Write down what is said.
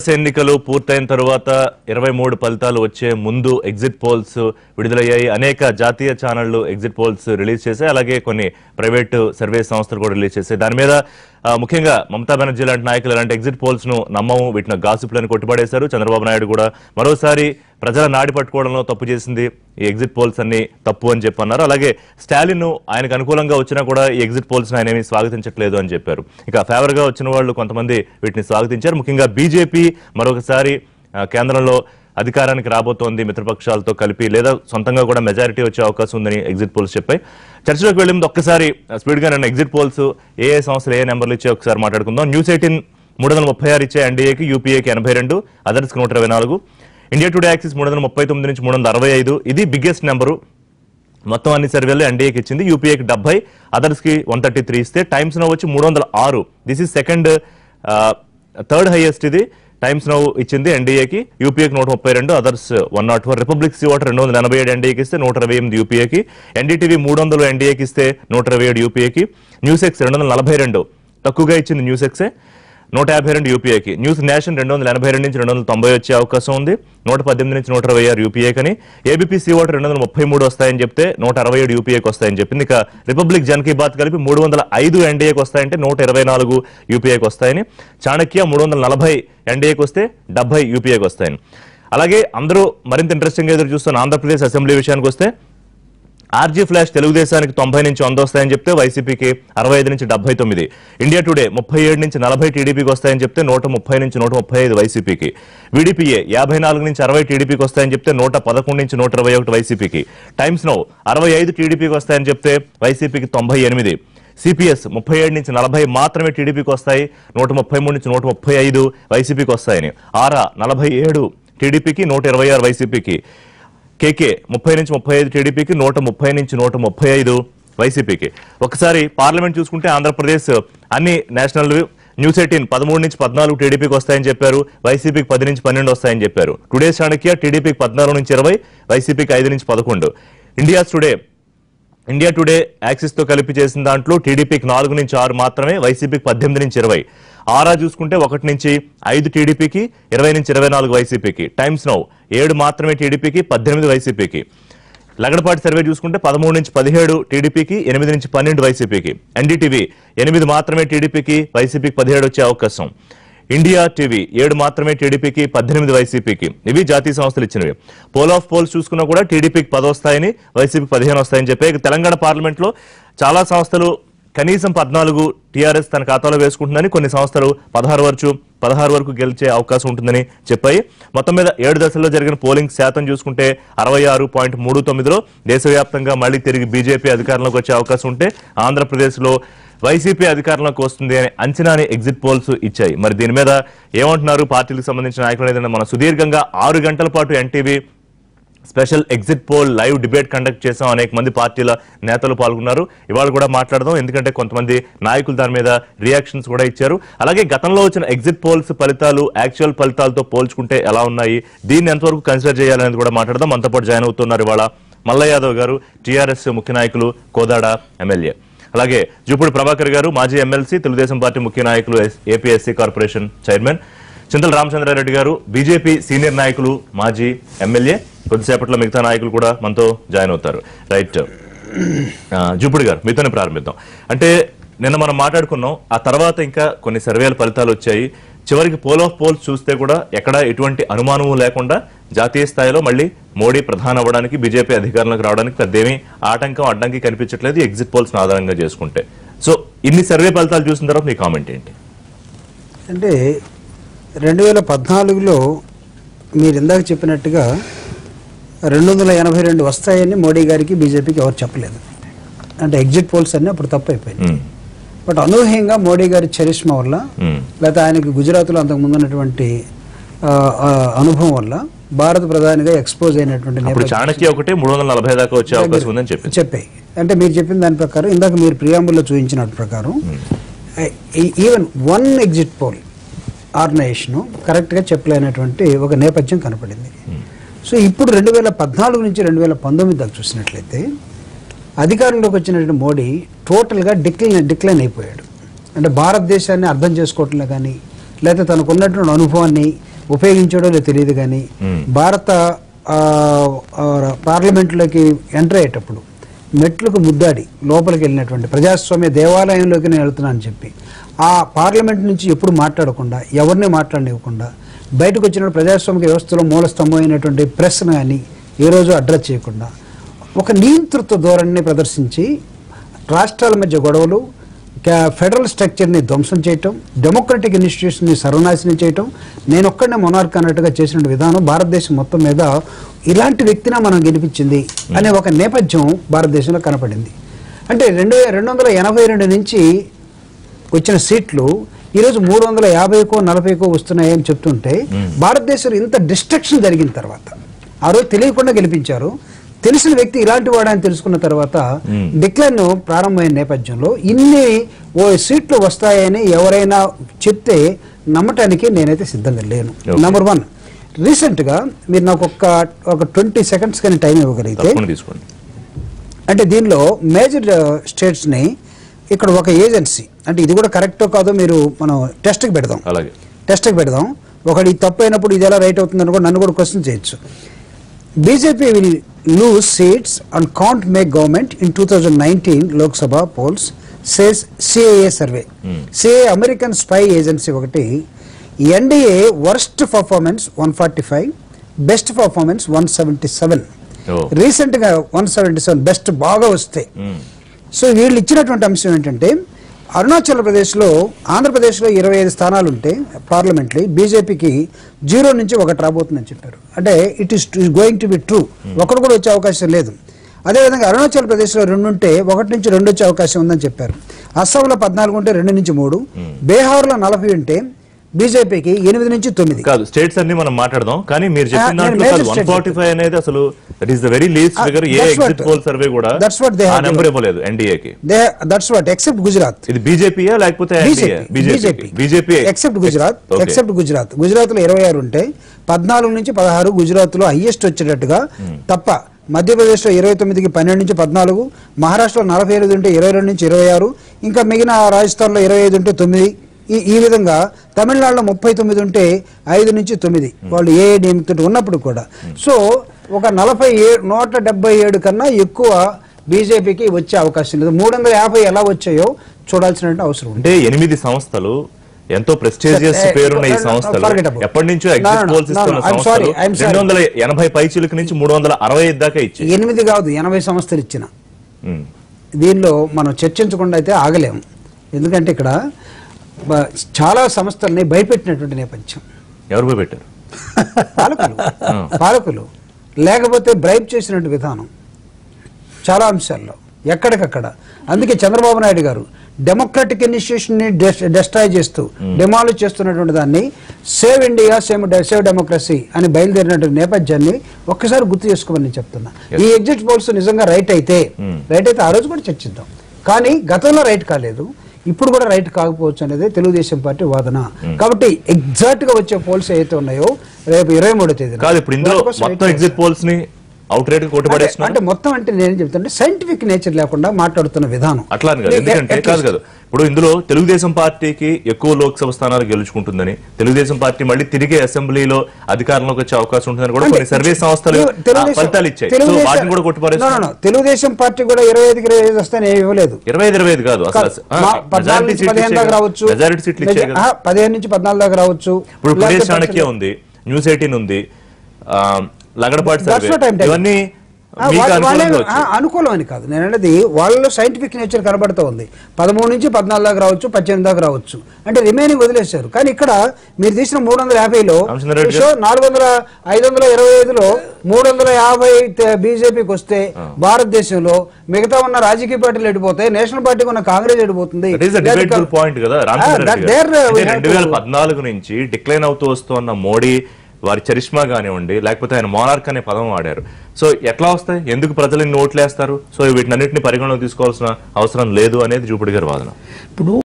దశ ఎన్నికలు పూర్తయిన తరువాత ఇరవై మూడు ఫలితాలు వచ్చే ముందు ఎగ్జిట్ పోల్స్ విడుదలయ్యాయి అనేక జాతీయ ఛానళ్లు ఎగ్జిట్ పోల్స్ రిలీజ్ చేశాయి అలాగే కొన్ని ప్రైవేటు సర్వే సంస్థలు కూడా రిలీజ్ చేశాయి దాని మీద ఆ, ముఖ్యంగా మమతా బెనర్జీ లాంటి నాయకులు ఇలాంటి ఎగ్జిట్ పోల్స్ ను నమ్మము వీటిని గాసిప్లను కొట్టిపడేశారు చంద్రబాబు నాయుడు కూడా మరోసారి ప్రజల నాడి పట్టుకోవడంలో తప్పు చేసింది ఈ ఎగ్జిట్ పోల్స్ అన్ని తప్పు అని చెప్పి అన్నారు అలాగే స్టాలిన్ ఆయనకు అనుకూలంగా వచ్చినా కూడా ఈ ఎగ్జిట్ పోల్స్ ఆయన ఏమీ స్వాగతించట్లేదు అని చెప్పారు ఇక ఫేవర్ గా వచ్చిన వాళ్ళు కొంతమంది వీటిని స్వాగతించారు ముఖ్యంగా బీజేపీ మరొకసారి ఆ, కేంద్రంలో అధికారానికి రాబోతోంది మిత్రపక్షాలతో కలిపి లేదా సొంతంగా కూడా మెజారిటీ వచ్చే అవకాశం ఉందని ఎగ్జిట్ పోల్స్ చెప్పాయి చర్చలోకి వెళ్ళే ముందు ఒక్కసారి స్పీడ్ గా నన్ను ఎగ్జిట్ పోల్స్ ఏ ఏ సంస్థలు ఏ నెంబర్లు ఇచ్చే ఒకసారి మాట్లాడుకుందాం న్యూస్ ఎయిటీన్ మూడు వందల ముప్పై ఆరు ఇచ్చే ఎన్డీఏకి యూపీఏకి ఎనభై రెండు అదర్స్కి నూట ఇరవై నాలుగు ఇండియా టుడే యాక్సిస్ మూడు వందల ముప్పై తొమ్మిది నుంచి మూడు వందల అరవై ఐదు ఇది బిగ్గెస్ట్ నెంబరు మొత్తం అన్ని సర్వేలు ఎన్డీఏకి ఇచ్చింది యూపీఏకి డెబ్బై అదర్స్ కి వన్ థర్టీ త్రీ ఇస్తే టైమ్స్ నో వచ్చి మూడు వందల ఆరు this is second third highest ఇది టైమ్స్ నో ఇచ్చింది ఎన్డీఏకి యూపీఏకి నూట ముప్పై రెండు others one naught four Republic C voter రెండు వందల ఎనభై ఏడు ఎన్డీఏకి ఇస్తే నూట ఇరవై ఎనిమిది యూపీఏకి ఎన్డీటీవీ మూడు వందలు ఎన్డీఏకి ఇస్తే నూట ఇరవై ఏడు యూపీఏకి న్యూస్ ఎక్స్ రెండు వందల నలభై రెండు తక్కువగా ఇచ్చింది న్యూస్ ఎక్సే నూట యాభై రెండు యూపీఏకి న్యూస్ నేషన్ రెండు వందల ఎనభై రెండు నుంచి రెండు వందల తొంభై వచ్చే అవకాశం ఉంది నూట పద్దెనిమిది నుంచి నూట ఇరవై ఆరు యూపీఏకని ఏబీపీ సి ఓటర్ రెండు వందల ముప్పై మూడు వస్తాయని చెప్తే నూట అరవై ఏడు యూపీఏకి వస్తాయని చెప్పింది ఇక రిపబ్లిక్ జన్ కీ బాత్ కలిపి మూడు వందల ఐదు ఎన్డీఏకి వస్తాయంటే నూట ఇరవై నాలుగు యూపీఏకి వస్తాయని చాణక్య మూడు వందల నలభై ఎన్డీఏకి వస్తే డెబ్బై యూపీఏకి వస్తాయని అలాగే అందరూ మరింత ఇంట్రెస్టింగ్ ఎదురు చూస్తున్న ఆంధ్రప్రదేశ్ అసెంబ్లీ విషయానికి వస్తే ఆర్జీ ఫ్లాష్ తెలుగుదేశానికి తొంభై నుంచి వంద వస్తాయని చెప్తే వైసీపీకి అరవై ఐదు నుంచి డెబ్బై తొమ్మిది ఇండియా టుడే ముప్పై ఏడు నుంచి నలభై టీడీపీకి వస్తాయని చెప్తే నూట ముప్పై నుంచి నూట ముప్పై ఐదు వైసీపీకి వీడీపీఏ యాభై నాలుగు నుంచి అరవై టీడీపీకి వస్తాయని చెప్తే నూట పదకొండు నుంచి నూట ఇరవై ఒకటి వైసీపీకి టైమ్స్ నో అరవై ఐదు టీడీపీకి వస్తాయని చెప్తే వైసీపీకి తొంభై ఎనిమిది సిపిఎస్ ముప్పై ఏడు నుంచి నలభై మాత్రమే టీడీపీకి వస్తాయి నూట ముప్పై మూడు నుంచి నూట ముప్పై ఐదు వైసీపీకి వస్తాయని ఆరా నలభై ఏడు టీడీపీకి నూట ఇరవై ఆరు వైసీపీకి కేకే ముప్పై నుంచి ముప్పై ఐదు టీడీపీకి నూట ముప్పై నుంచి నూట ముప్పై ఐదు వైసీపీకి ఒకసారి పార్లమెంట్ చూసుకుంటే ఆంధ్రప్రదేశ్ అన్ని నేషనల్ న్యూస్ ఎయిటీన్ పదమూడు నుంచి పద్నాలుగు టీడీపీకి వస్తాయని చెప్పారు వైసీపీకి పది నుంచి పన్నెండు వస్తాయని చెప్పారు టుడే చాణక్య టీడీపీకి పద్నాలుగు నుంచి ఇరవై వైసీపీకి ఐదు నుంచి పదకొండు India Today India Today Axis తో కలిపి చేసిన దాంట్లో టీడీపీకి నాలుగు నుంచి ఆరు మాత్రమే వైసీపీకి పద్దెనిమిది నుంచి ఇరవై ఆరా చూసుకుంటే ఒకటి నుంచి ఐదు టీడీపీకి ఇరవై నుంచి ఇరవై నాలుగు వైసీపీకి టైమ్స్ నౌ ఏడు మాత్రమే టీడీపీకి పద్దెనిమిది వైసీపీకి లగడపాటి సర్వే చూసుకుంటే పదమూడు నుంచి పదిహేడు టీడీపీకి ఎనిమిది నుంచి పన్నెండు వైసీపీకి ఎన్డీటీవీ ఎనిమిది మాత్రమే టీడీపీకి వైసీపీకి పదిహేడు వచ్చే అవకాశం ఇండియా టీవీ ఏడు మాత్రమే టీడీపీకి పద్దెనిమిది వైసీపీకి ఇవి జాతీయ సంస్థలు ఇచ్చినవి పోల్ ఆఫ్ పోల్స్ చూసుకున్నా కూడా టీడీపీకి పది వస్తాయని వైసీపీకి పదిహేను వస్తాయని చెప్పి ఇక తెలంగాణ పార్లమెంట్ లో చాలా సంస్థలు కనీసం పద్నాలుగు టీఆర్ఎస్ తన ఖాతాలో వేసుకుంటుందని కొన్ని సంస్థలు పదహారు వరకు పదహారు వరకు గెలిచే అవకాశం ఉంటుందని చెప్పాయి మొత్తం మీద ఏడు దశల్లో జరిగిన పోలింగ్ శాతం చూసుకుంటే అరవై ఆరు పాయింట్ మూడు తొమ్మిదిలో దేశవ్యాప్తంగా మళ్ళీ తిరిగి బీజేపీ అధికారంలోకి వచ్చే అవకాశం ఉంటే ఆంధ్రప్రదేశ్లో వైసీపీ అధికారంలోకి వస్తుంది అనే అంచనాని ఎగ్జిట్ పోల్స్ ఇచ్చాయి మరి దీని మీద ఏమంటున్నారు పార్టీలకు సంబంధించిన నాయకులు ఏదైనా మనం సుదీర్ఘంగా ఆరు గంటల పాటు NTV special exit poll live debate conduct చేసాం అనేక మంది పార్టీల నేతలు పాల్గొన్నారు ఇవాళ కూడా మాట్లాడదాం ఎందుకంటే కొంతమంది నాయకులు దాని మీద రియాక్షన్స్ కూడా ఇచ్చారు అలాగే గతంలో వచ్చిన ఎగ్జిట్ పోల్స్ ఫలితాలు యాక్చువల్ ఫలితాలతో పోల్చుకుంటే ఎలా ఉన్నాయి దీన్ని ఎంతవరకు కన్సిడర్ చేయాలనేది కూడా మాట్లాడదాం మనతో పాటు జాయిన్ అవుతున్నారు ఇవాళ మల్ల యాదవ్ గారు టీఆర్ఎస్ ముఖ్య నాయకులు కోదాడ ఎమ్మెల్యే అలాగే జూపూడి ప్రభాకర్ గారు మాజీ ఎమ్మెల్సీ తెలుగుదేశం పార్టీ ముఖ్య నాయకులు APSC corporation chairman Chintala Ramachandra Reddy గారు బీజేపీ సీనియర్ నాయకులు మాజీ ఎమ్మెల్యే కొద్దిసేపట్లో మిగతా నాయకులు కూడా మనతో జాయిన్ అవుతారు రైట్ ఆ, జూపుడి గారు మీతోనే ప్రారంభిద్దాం అంటే నిన్న మనం మాట్లాడుకున్నాం ఆ తర్వాత ఇంకా కొన్ని సర్వేల ఫలితాలు వచ్చాయి చివరికి పోల్ ఆఫ్ పోల్స్ చూస్తే కూడా ఎక్కడ ఎటువంటి అనుమానము లేకుండా జాతీయ స్థాయిలో మళ్ళీ మోడీ ప్రధాని అవ్వడానికి బీజేపీ అధికారంలోకి రావడానికి పెద్దేమీ ఆటంకం అడ్డంకి కనిపించట్లేదు ఎగ్జిట్ పోల్స్ ఆధారంగా చేసుకుంటే సో ఇన్ని సర్వే ఫలితాలు చూసిన తర్వాత మీ కామెంట్ ఏంటి అంటే రెండు వేల పద్నాలుగులో మీరు ఇందాక చెప్పినట్టుగా రెండు వందల ఎనభై రెండు వస్తాయని మోడీ గారికి బీజేపీకి ఎవరు చెప్పలేదు అంటే ఎగ్జిట్ పోల్స్ అన్నీ అప్పుడు తప్పు అయిపోయింది ఉమ్, బట్ అనూహ్యంగా మోడీ గారి చరిష్మా వల్ల ఉమ్, లేకపోతే ఆయనకి గుజరాత్లో అంతకు ముందు ఉన్నటువంటి ఆ, ఆ, అనుభవం వల్ల భారత ప్రధానిగా ఎక్స్పోజ్ అయినటువంటి అప్పుడు నేపథ్యం- చాణక్య ఒకటే మూడు వందల నలభై దాకా వచ్చే అవకాశం ఉందని చెప్పింది చెప్పాయి అంటే మీరు చెప్పిన దాని ప్రకారం ఇందాక మీరు ప్రియాంబుల్లో చూపించినట్టు ప్రకారం even one exit poll organization కరెక్ట్గా చెప్పలేనటువంటి ఒక నేపథ్యం కనపడింది సో ఇప్పుడు రెండు వేల పద్నాలుగు నుంచి రెండు వేల పంతొమ్మిది దాకా చూసినట్లయితే అధికారంలోకి వచ్చినటువంటి మోడీ టోటల్గా డిక్లైన్ డిక్లైన్ అయిపోయాడు అంటే భారతదేశాన్ని అర్థం చేసుకోవట్లే కానీ లేకపోతే తనకు ఉన్నటువంటి అనుభవాన్ని ఉపయోగించాడో లేదో తెలియదు కానీ Hmm. భారత ఆ, ఆ, పార్లమెంట్లోకి ఎంటర్ అయ్యేటప్పుడు మెట్లకు ముద్దాడి లోపలికి వెళ్ళినటువంటి ప్రజాస్వామ్య దేవాలయంలోకి నేను వెళ్తున్నాను చెప్పి ఆ పార్లమెంట్ నుంచి ఎప్పుడు మాట్లాడకుండా ఎవరిని మాట్లాడనివ్వకుండా బయటకు వచ్చిన ప్రజాస్వామిక వ్యవస్థలో మూల స్తంభం అయినటువంటి ప్రెస్ను కానీ ఏ రోజు అడ్రస్ చేయకుండా ఒక నియంతృత్వ ధోరణిని ప్రదర్శించి రాష్ట్రాల మధ్య గొడవలు కా- ఫెడరల్ స్ట్రక్చర్ని ధ్వంసం చేయటం డెమోక్రటిక్ ఇన్స్టిట్యూషన్ని సర్వనాశనం చేయటం నేను ఒక్కడనే మొనార్క్ అన్నట్టుగా చేసిన విధానం భారతదేశం మొత్తం మీద ఇలాంటి వ్యక్తినే మనం గెలిపించింది అనే ఒక నేపథ్యం భారతదేశంలో కనపడింది అంటే రెండు వే- రెండు వందల ఎనభై రెండు నుంచి వచ్చిన సీట్లు ఈరోజు మూడు వందల యాభైకో నలభైకో వస్తున్నాయని చెప్తుంటే భారతదేశంలో ఇంత డిస్ట్రక్షన్ జరిగిన తర్వాత ఆ రోజు తెలియకుండా గెలిపించారు తెలిసిన వ్యక్తి ఇలాంటి వాడని తెలుసుకున్న తర్వాత డిక్లైన్ ప్రారంభమైన నేపథ్యంలో ఇన్ని ఓ సీట్లు వస్తాయని ఎవరైనా చెప్తే నమ్మటానికి నేనైతే సిద్ధంగా లేను Okay. నంబర్ వన్ రీసెంట్గా మీరు నాకు ఒక్క ఒక ట్వంటీ సెకండ్స్ కానీ టైం ఇవ్వగలిగితే తప్పకుండా తీసుకోండి అంటే దీనిలో మేజర్ స్టేట్స్ని ఇక్కడ ఒక ఏజెన్సీ అంటే ఇది కూడా కరెక్టో కాదో మీరు మనం టెస్ట్కి పెడదాం అలాగే టెస్ట్కి పెడదాం ఒకటి ఇది తప్పు అయినప్పుడు ఇది ఎలా రైట్ అవుతుందని కూడా నన్ను కూడా క్వశ్చన్ చేయొచ్చు BJP will lose seats and can't make government in two thousand nineteen Lok Sabha polls says CIA survey CIA American spy agency ఒకటి NDA worst performance one forty five best performance one seventy seven oh. రీసెంట్గా one seventy seven best బాగా వస్తే మ్మ్. So వీళ్ళు ఇచ్చినటువంటి అంశం ఏంటంటే అరుణాచల్ ప్రదేశ్లో ఆంధ్రప్రదేశ్లో ఇరవై ఐదు స్థానాలు ఉంటే పార్లమెంట్లో బీజేపీకి జీరో నుంచి ఒకటి రాబోతుందని చెప్పారు అంటే it is going to be true ఒకటి కూడా వచ్చే అవకాశం లేదు అదేవిధంగా అరుణాచల్ ప్రదేశ్లో రెండు ఉంటే ఒకటి నుంచి రెండు వచ్చే అవకాశం ఉందని చెప్పారు అస్సాంలో పద్నాలుగు ఉంటే రెండు నుంచి మూడు బీహార్లో నలభై ఉంటే బీజేపీకి ఎనిమిది నుంచి తొమ్మిది కాదు స్టేట్స్ అన్ని మనం మాట్లాడదాం కానీ మీరు ఆ, చెప్పిన నేను దాంట్లో major one states forty five అనేది అసలు that is the very least Ah, figure a that's exit what- poll survey కూడా that's what they ah have number given. ఇవ్వలేదు ఎన్డీఏకి they that's what except Gujarat ఇది బీజేపీయా లేకపోతే BJP BJP except Gujarat except Gujarat Gujarat లో ఇరవై ఆరు ఉంటే పద్నాలుగు నుంచి పదహారు గుజరాత్ లో హైయెస్ట్ వచ్చేటట్టుగా తప్ప మధ్యప్రదేశ్ లో ఇరవై తొమ్మిదికి పన్నెండు నుంచి పద్నాలుగు మహారాష్ట్రలో నలభై ఎనిమిది ఉంటే ఇరవై రెండు నుంచి ఇరవై ఆరు ఇంకా మిగిలిన రాజస్థాన్ లో ఇరవై ఐదు ఉంటే తొమ్మిది ఈ ఈ విధంగా తమిళనాడులో ముప్పై తొమ్మిది ఉంటే ఐదు నుంచి తొమ్మిది వాళ్ళు ఏ నియమితుడు ఉన్నప్పుడు కూడా సో ఒక నలభై ఏడు నూట డెబ్బై ఏడు కన్నా ఎక్కువ బీజేపీకి వచ్చే అవకాశం లేదు మూడు వందల యాభై ఎలా వచ్చాయో చూడాల్సిన అవసరం ఉంది అంటే ఎనిమిది సంస్థలు ఎంతో ప్రెస్టీజియస్ Sir, eh, పేరున్న ఈ no, no, సంస్థలు forget about it. ఎప్పటి నుంచో No, exit no, no, polls no, ఇస్తున్న no, I'm సంస్థలు sorry, I'm sorry. రెండు వందల ఎనభై పైచీలకు నుంచి మూడు వందల అరవై ఐదు దాకా ఇచ్చాయి ఎనిమిది కాదు ఎనభై సంస్థలు ఇచ్చిన ఉమ్. దీనిలో మనం చర్చించకుండా అయితే ఆగలేము ఎందుకంటే ఇక్కడ బ- చాలా సంస్థల్ని భయపెట్టినటువంటి నేపథ్యం ఎవరు పోయి పెట్టారు పాలకులు పాలకులు లేకపోతే బ్రైబ్ చేసినటువంటి విధానం చాలా అంశాల్లో ఎక్కడికక్కడ అందుకే చంద్రబాబు నాయుడు గారు డెమోక్రటిక్ ఇనిషియేషన్ ని డెస్ట్రాయ్ చేస్తూ డెమాలిష్ చేస్తున్నటువంటి దాన్ని save India save save democracy అని బయలుదేరినటువంటి నేపథ్యాన్ని ఒక్కసారి గుర్తు చేసుకోమని నేను చెప్తున్నా ఈ ఎగ్జిట్ పోల్స్ నిజంగా రైట్ అయితే రైట్ అయితే ఆ రోజు కూడా చర్చిద్దాం కానీ గతంలో రైట్ కాలేదు ఇప్పుడు కూడా రైట్ కాకపోవచ్చు అనేది తెలుగుదేశం పార్టీ వాదన కాబట్టి ఎగ్జాక్ట్ గా వచ్చే పోల్స్ ఏవైతే ఉన్నాయో రేపు ఇరవై మూడో తేదీ కాదు ఇప్పుడు ఇందులో మొత్తం ఎగ్జిట్ పోల్స్ ని అవుట్ రేట్ అంటే కొట్టుబడేస్తున్నారు మొత్తం అంటే నేను చెప్తుంటే సైంటిఫిక్ నేచర్ లేకుండా మాట్లాడుతున్న విధానం అట్లా అని కాదు ఎందుకంటే At కాదు least. కాదు ఇప్పుడు ఇందులో తెలుగుదేశం పార్టీకి ఎక్కువ లోక్సభ స్థానాలు గెలుచుకుంటుందని తెలుగుదేశం పార్టీ మళ్ళీ తిరిగి అసెంబ్లీలో అధికారంలోకి వచ్చే అవకాశం ఉంటుందని కూడా అంటే కొన్ని సర్వే సంస్థలు తెలు- ఆ, తెలుగుదేశం- ఫలితాలు ఇచ్చాయి సో తెలుగుదేశం- వాటిని కూడా No, no, కొట్టుపారేస్తున్నారు no. తెలుగుదేశం పార్టీ కూడా ఇరవై ఐదుకి ఇరవై ఐదు వస్తాయని ఏమి ఇవ్వలేదు ఇరవై ఐదు ఇరవై ఐదు కాదు అసలు మా పద్నాలుగు నుంచి పదిహేను దాకా రావచ్చు మెజారిటీ సీట్లు ఇచ్చాయి కదా ఆ, పదిహేను నుంచి పద్నాలుగు దాకా రావచ్చు ఇప్పుడు ప్రదేశ్ లేకపోతే చాణక్య ఉంది న్యూస్ ఎయిటీన్ ఉంది ఆ, Lagadapati That's survey what I'm telling. ఇవన్నీ ఆ, మీకు వాళ్ళ- అనుకూలంగా వాళ్ళే- ఆ, వచ్చాయి. అనుకూలం అని కాదు నేను అనేది వాళ్ళలో సైంటిఫిక్ నేచర్ కనబడుతూ ఉంది పదమూడు నుంచి పద్నాలుగు దాకా రావచ్చు పద్దెనిమిది దాకా రావచ్చు అంటే రిమైనింగ్ వదిలేశారు కానీ ఇక్కడ మీరు తీసిన మూడు వందల యాభైలో రామచంద్రరెడ్డి షో నాలుగు వందల ఐదు వందల ఇరవై ఐదులో మూడు వందల యాభై బీజేపీకి వస్తే భారతదేశంలో మిగతా ఉన్న రాజకీయ పార్టీలు ఎడిపోతాయి నేషనల్ పార్టీకి ఉన్న కాంగ్రెస్ ఎడిపోతుంది దట్ ఈస్ డిబేటబుల్ పాయింట్ కదా రామచంద్ర that రెడ్డి there గారు. we అంటే have రెండు వేల to- పద్నాలుగు నుంచి డిక్లైన్ అవుతూ వస్తున్న మోడీ వారి చరిష్మా కానివ్వండి లేకపోతే ఆయన మోనార్క్ అనే పదం వాడారు సో ఎట్లా వస్తాయి ఎందుకు ప్రజలు ఇన్ని ఓట్లేస్తారు సో వీటినన్నింటిని పరిగణలోకి తీసుకోవాల్సిన అవసరం లేదు అనేది జూపిడి గారి వాదన ఇప్పుడు